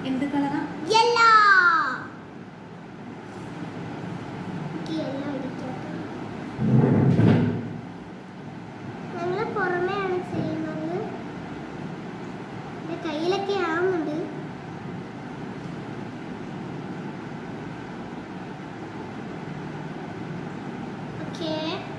എന്ത് കളറാ yellow yellow അടിക്കാം ഞങ്ങൾ പുറമെയാണ് ചെയ്യുന്നത് എൻ്റെ കയ്യിലൊക്കെ ആവുന്നുണ്ട് ഓക്കേ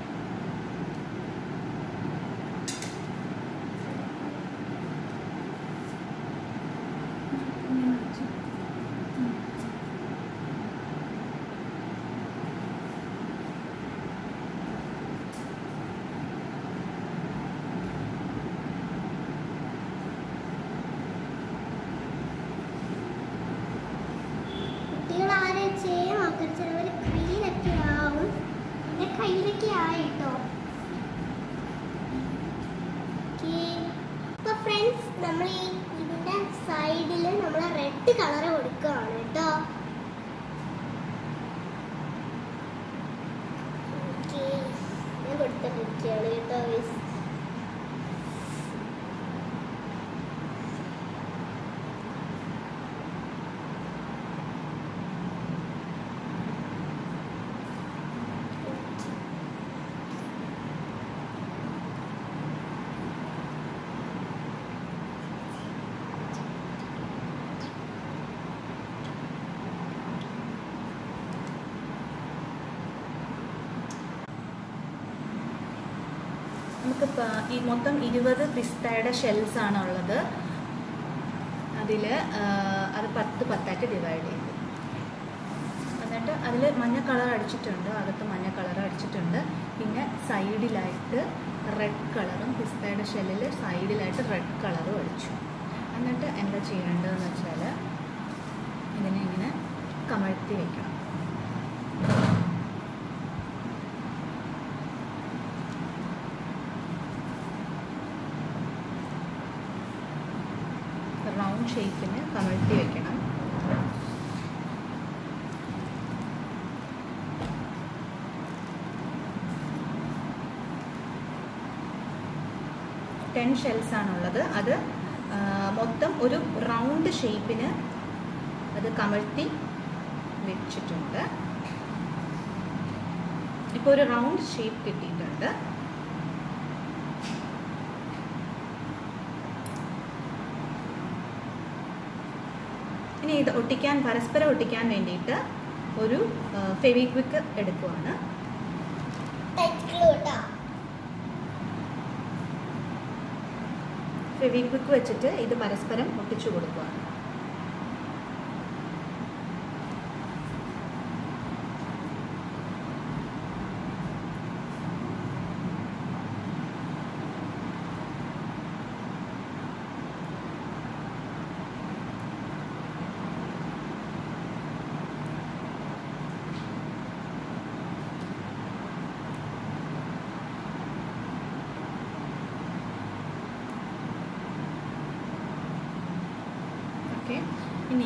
കുട്ടികൾ ആരെ ചെയ്യാൻ നോക്കരുത് ചിലവർ കയ്യിലൊക്കെ ആവും എൻ്റെ കയ്യിലൊക്കെ ആയിട്ടോ അപ്പോൾ ഫ്രണ്ട്സ് നമ്മൾ ഈ ഇതിൻ്റെ സൈഡിൽ നമ്മൾ റെഡ് കളർ കൊടുക്കുകയാണ് കേട്ടോ ഓക്കേ. ഞാൻ കൊടുത്തോണ്ടിരിക്കുകയാണ് കേട്ടോ guys. നമുക്ക് ഈ മൊത്തം ഇരുപത് പിസ്തയുടെ ഷെൽസ് ആണ് ഉള്ളത് അതിൽ അത് പത്ത് പത്തായിട്ട് ഡിവൈഡ് ചെയ്തു എന്നിട്ട് അതിൽ മഞ്ഞ കളർ അടിച്ചിട്ടുണ്ട് അകത്ത് മഞ്ഞ കളർ അടിച്ചിട്ടുണ്ട് പിന്നെ സൈഡിലായിട്ട് റെഡ് കളറും പിസ്തയുടെ ഷെല്ലിൽ സൈഡിലായിട്ട് റെഡ് കളറും അടിച്ചു എന്നിട്ട് എന്താ ചെയ്യേണ്ടതെന്ന് വെച്ചാൽ ഇതിനെ ഇങ്ങനെ കമഴ്ത്തി വെക്കണം റൗണ്ട് ഷേപ്പിന് കമഴ്ത്തി വെക്കണം ടെൻ ഷെൽസ് ആണുള്ളത് അത് ആ, മൊത്തം ഒരു റൗണ്ട് ഷേപ്പിന് അത് കമഴ്ത്തി വെച്ചിട്ടുണ്ട് ഇപ്പോൾ ഒരു റൗണ്ട് ഷേപ്പ് കിട്ടിയിട്ടുണ്ട് ഇനി ഇത് ഒട്ടിക്കാൻ പരസ്പരം ഒട്ടിക്കാൻ വേണ്ടിയിട്ട് ഒരു ഫെവിക്വിക്ക് എടുക്കുവാണ് ടൈറ്റ് ഗ്ലൂ കേട്ടോ ഫെവിക്വിക്ക് വെച്ചിട്ട് ഇത് പരസ്പരം ഒട്ടിച്ചു കൊടുക്കുവാണ് ഓക്കെ ഇനി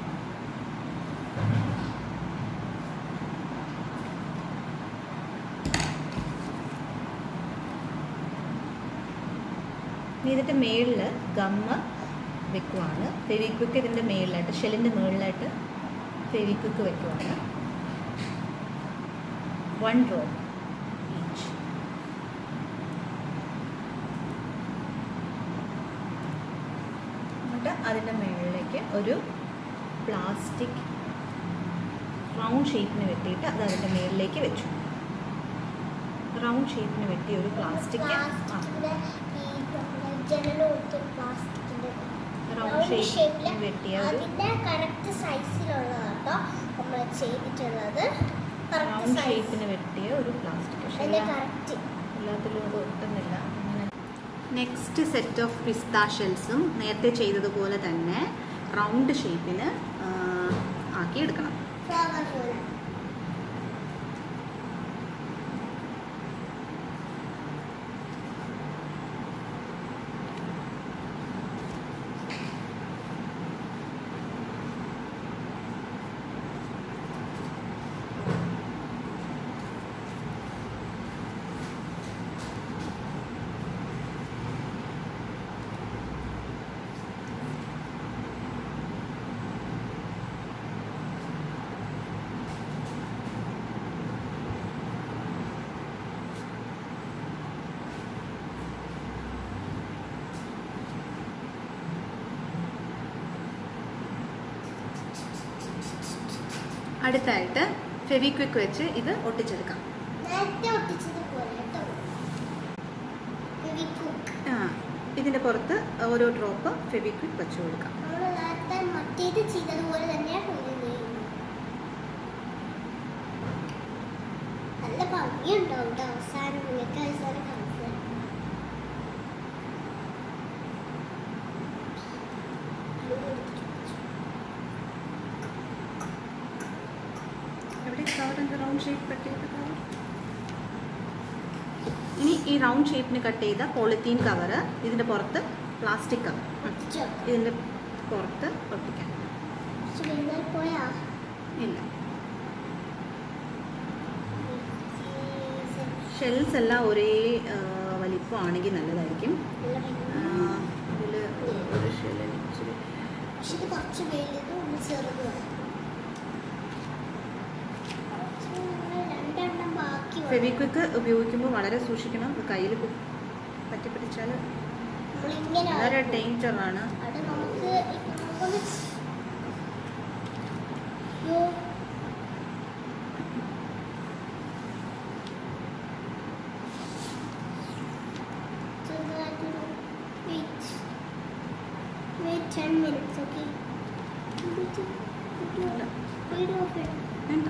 ഇനി ഇതിൻ്റെ മേളിൽ ഗമ്മ വെക്കുവാണ് ഫെവിക്വിക്ക് ഇതിൻ്റെ മേളിലായിട്ട് ഷെല്ലിൻ്റെ മുകളിലായിട്ട് ഫെവിക്വിക്ക് വെക്കുവാണ് വൺ റോ ഈച്ച് എന്നിട്ട് അതിൻ്റെ മുകളിലേക്ക് ഒരു പ്ലാസ്റ്റിക് റൗണ്ട് ഷേപ്പിന് വെട്ടിയിട്ട് അത് അതിൻ്റെ മുകളിലേക്ക് വെച്ചു റൗണ്ട് ഷേപ്പിന് വെട്ടിയ ഒരു പ്ലാസ്റ്റിക് പ്ലാസ്റ്റിക്കിന്റെ ഈ നമ്മുടെ ജനൽ കൊടുത്തൊരു പ്ലാസ്റ്റിക്കിന്റെ റൗണ്ട് ഷേപ്പിന് വെട്ടിയ ഒരു അതിന്റെ കറക്റ്റ് സൈസിലുള്ളതാട്ടോ നമ്മൾ ചെയ്തിട്ടുള്ളത് കറക്റ്റ് റൗണ്ട് സൈസ് ഷേപ്പിന് വെട്ടിയ ഒരു പ്ലാസ്റ്റിക് പക്ഷേ അതിന്റെ എല്ലാ- കറക്റ്റ് എല്ലാത്തിലും അത് ഒട്ടുന്നില്ല അങ്ങനെ നെക്സ്റ്റ് സെറ്റ് ഓഫ് പിസ്ത ഷെൽസും നേരത്തെ ചെയ്തതുപോലെ തന്നെ റൗണ്ട് ഷേപ്പിന് ആക്കി എടുക്കണം ഫ്ലവർ പോലെ അടുത്തായിട്ട് ഫെവിക്വിക്ക് വെച്ച് ഇത് ഒട്ടിച്ചെടുക്കാം നേരത്തെ ഒട്ടിച്ചതുപോലെ കേട്ടോ ഫെവിക്വിക്ക്. ആ ഇതിൻ്റെ പുറത്ത് ഓരോ ഡ്രോപ്പ് ഫെവിക്വിക്ക് വെച്ച് കൊടുക്കാം നമ്മൾ നേരത്തെ മറ്റേത് ചെയ്തതുപോലെ തന്നെയാണ് ഇത് ചെയ്യുന്നത് നല്ല ഭംഗിയുണ്ടാവും കേട്ടോ അവസാനം നിങ്ങൾക്ക് അവസാനം കാണിച്ചു തരാം. എവിടെ കവർ എന്ത് റൗണ്ട് ഷേപ്പ് കട്ട് ചെയ്ത കവർ ഇനി ഈ റൗണ്ട് ഷേപ്പിന് കട്ട് ചെയ്ത പോളിത്തീൻ കവർ ഇതിൻ്റെ പുറത്ത് പ്ലാസ്റ്റിക് കവർ ഒട്ടിച്ചോ? ഇതിൻ്റെ പുറത്ത് ഒട്ടിക്കാം കുറച്ച് വലുതായി പോയാ ഇല്ല ഷെൽസ് എല്ലാം ഒരേ ആ, വലിപ്പമാണെങ്കിൽ നല്ലതായിരിക്കും നല്ല ഭംഗി. ഇതിൽ ഒരു ഷെല്ലിന് ഇച്ചിരി പക്ഷെ ഇത് കുറച്ച് വലുതും ഒന്ന് ചെറുതുമാണ് രണ്ടെണ്ണം ബാക്കി വന്നു. ഫെവിക്വിക്ക് ഉപയോഗിക്കുമ്പോൾ വളരെ സൂക്ഷിക്കണം കയ്യിൽ പറ്റിപ്പിടിച്ചാൽ നമ്മളിങ്ങനെ വളരെ ഡേഞ്ചറാണ് അത് നമുക്ക് നമുക്കൊന്ന് യോ ചെറുതായിട്ടൊരു wait. Wait 10 minutes, okay? Video- video- video off it. വേണ്ട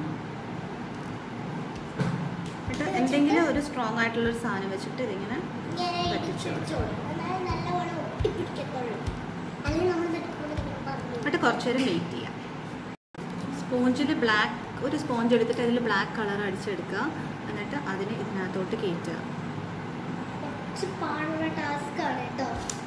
എന്നിട്ട് എന്തെങ്കിലും ഒരു സ്ട്രോങ് ആയിട്ടുള്ള ഒരു സാധനം വെച്ചിട്ട് ഇതിങ്ങനെ ഇങ്ങനെ പറ്റിച്ച് ഇടിച്ചോളൂ. എന്നാലേ നല്ലപോലെ ഒട്ടിപ്പിടിക്കത്തുള്ളൂ. അല്ലെങ്കിൽ നമ്മൾ ഇതെടുക്കുമ്പോൾ ഇങ്ങനെ പറഞ്ഞു എന്നിട്ട് കുറച്ച് നേരം വെയിറ്റ് ചെയ്യാം സ്പോഞ്ചിൽ ബ്ലാക്ക് ഒരു സ്പോഞ്ച് എടുത്തിട്ട് അതിൽ ബ്ലാക്ക് കളർ അടിച്ചെടുക്കുക എന്നിട്ട് അതിനെ ഇതിനകത്തോട്ട് കയറ്റുക കുറച്ച് പാടുള്ള ടാസ്ക് ആണ് കേട്ടോ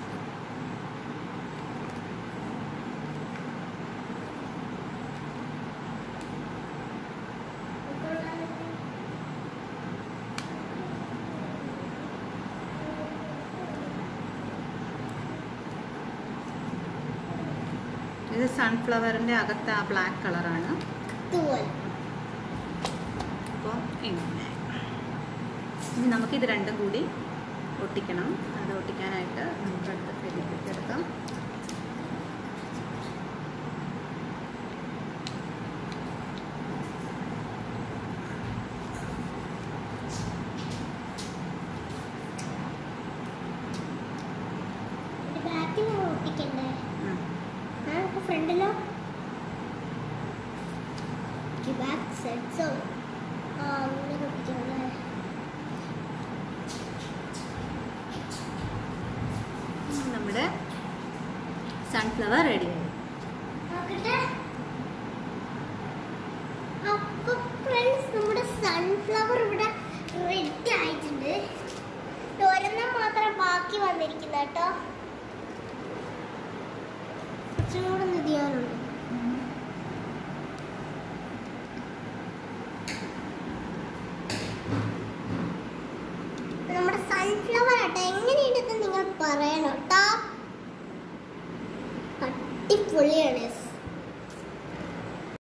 ഇത് സൺഫ്ലവറിൻ്റെ അകത്ത് ആ ബ്ലാക്ക് കളറാണ് ഇതുപോലെ അപ്പോൾ ഇങ്ങനെ ഇനി നമുക്കിത് രണ്ടും കൂടി ഒട്ടിക്കണം അത് ഒട്ടിക്കാനായിട്ട് നമുക്ക് അടുത്ത് ഫെലിപ്പിക്ക് എടുക്കാം ഇതിന്റെ ബാക്കിൽ നമ്മൾ ഒട്ടിക്കണ്ടേ ഉം. ആ ഫ്രണ്ടിലോ ബാക്ക് സെറ്റ് സോ ആ അങ്ങനെ ഒട്ടിക്കണ്ടേ ഉം, നമ്മുടെ സൺഫ്ലവർ റെഡിയായി നോക്കട്ടെ അപ്പൊ ഫ്രണ്ട്സ് നമ്മുടെ സൺഫ്ലവർ ഇവിടെ റെഡി ആയിട്ടുണ്ട് ഒരെണ്ണം മാത്രം ബാക്കി വന്നിരിക്കുന്ന കേട്ടോ